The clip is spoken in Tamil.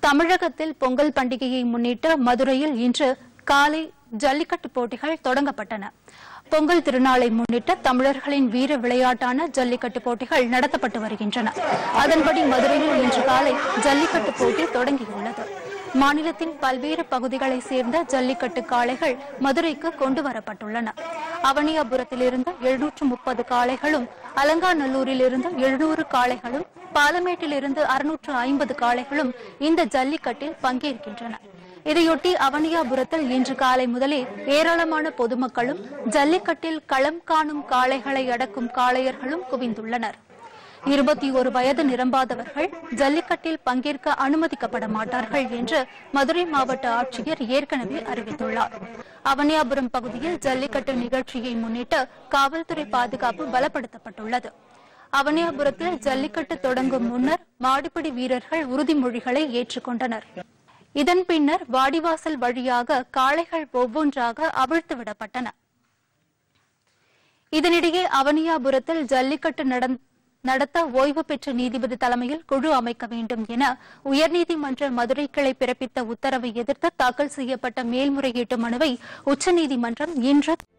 தமிழகத்தில் பொங்கல் பண்டிகையை முன்னிட்டு மதுரையில் இன்று காலை ஜல்லிக்கட்டு போட்டிகள் தொடங்கப்பட்டன பொங்கல் திருநாளை முன்னிட்டு தமிழர்களின் வீர விளையாட்டான ஜல்லிக்கட்டு போட்டிகள் நடத்தப்பட்டு வருகின்றன அதன்படி மதுரையில் இன்று காலை ஜல்லிக்கட்டு போட்டி தொடங்கியுள்ளது மாநிலத்தின் பல்வேறு பகுதிகளைச் சேர்ந்த ஜல்லிக்கட்டு காளைகள் மதுரைக்கு கொண்டு வரப்பட்டுள்ளன அவனியாபுரத்திலிருந்து எழுநூற்று முப்பது காளைகளும் அலங்காநல்லூரிலிருந்து எழுநூறு காளைகளும் பாலமேட்டிலிருந்து அறுநூற்று ஐம்பது காளைகளும் இந்த ஜல்லிக்கட்டில் பங்கேற்கின்றன இதையொட்டி அவனியாபுரத்தில் இன்று காலை முதலே ஏராளமான பொதுமக்களும் ஜல்லிக்கட்டில் களம் காணும் காளைகளை அடக்கும் காளையர்களும் குவிந்துள்ளனர் இருபத்தி ஒரு வயது நிரம்பாதவர்கள் ஜல்லிக்கட்டில் பங்கேற்க அனுமதிக்கப்பட மாட்டார்கள் என்று மதுரை மாவட்ட ஆட்சியர் ஏற்கனவே அறிவித்துள்ளார் அவனியாபுரம் பகுதியில் ஜல்லிக்கட்டு நிகழ்ச்சியை முன்னிட்டு காவல்துறை பாதுகாப்பு பலப்படுத்தப்பட்டுள்ளது அவனியாபுரத்தில் ஜல்லிக்கட்டு தொடங்கும் முன்னர் மாடுபிடி வீரர்கள் உறுதிமொழிகளை ஏற்றுக்கொண்டனர் இதன் பின்னர் வாடிவாசல் வழியாக காளைகள் ஒவ்வொன்றாக அவிழ்த்து விடப்பட்டன இதனிடையே அவனியாபுரத்தில் ஜல்லிக்கட்டு நடந்- நடத்த ஓய்வு பெற்ற நீதிபதி தலைமையில் குழு அமைக்க வேண்டும் என உயர்நீதிமன்ற மதுரை கிளை பிறப்பித்த உத்தரவை எதிர்த்து தாக்கல் செய்யப்பட்ட மேல்முறையீட்டு மனுவை உச்சநீதிமன்றம் இன்று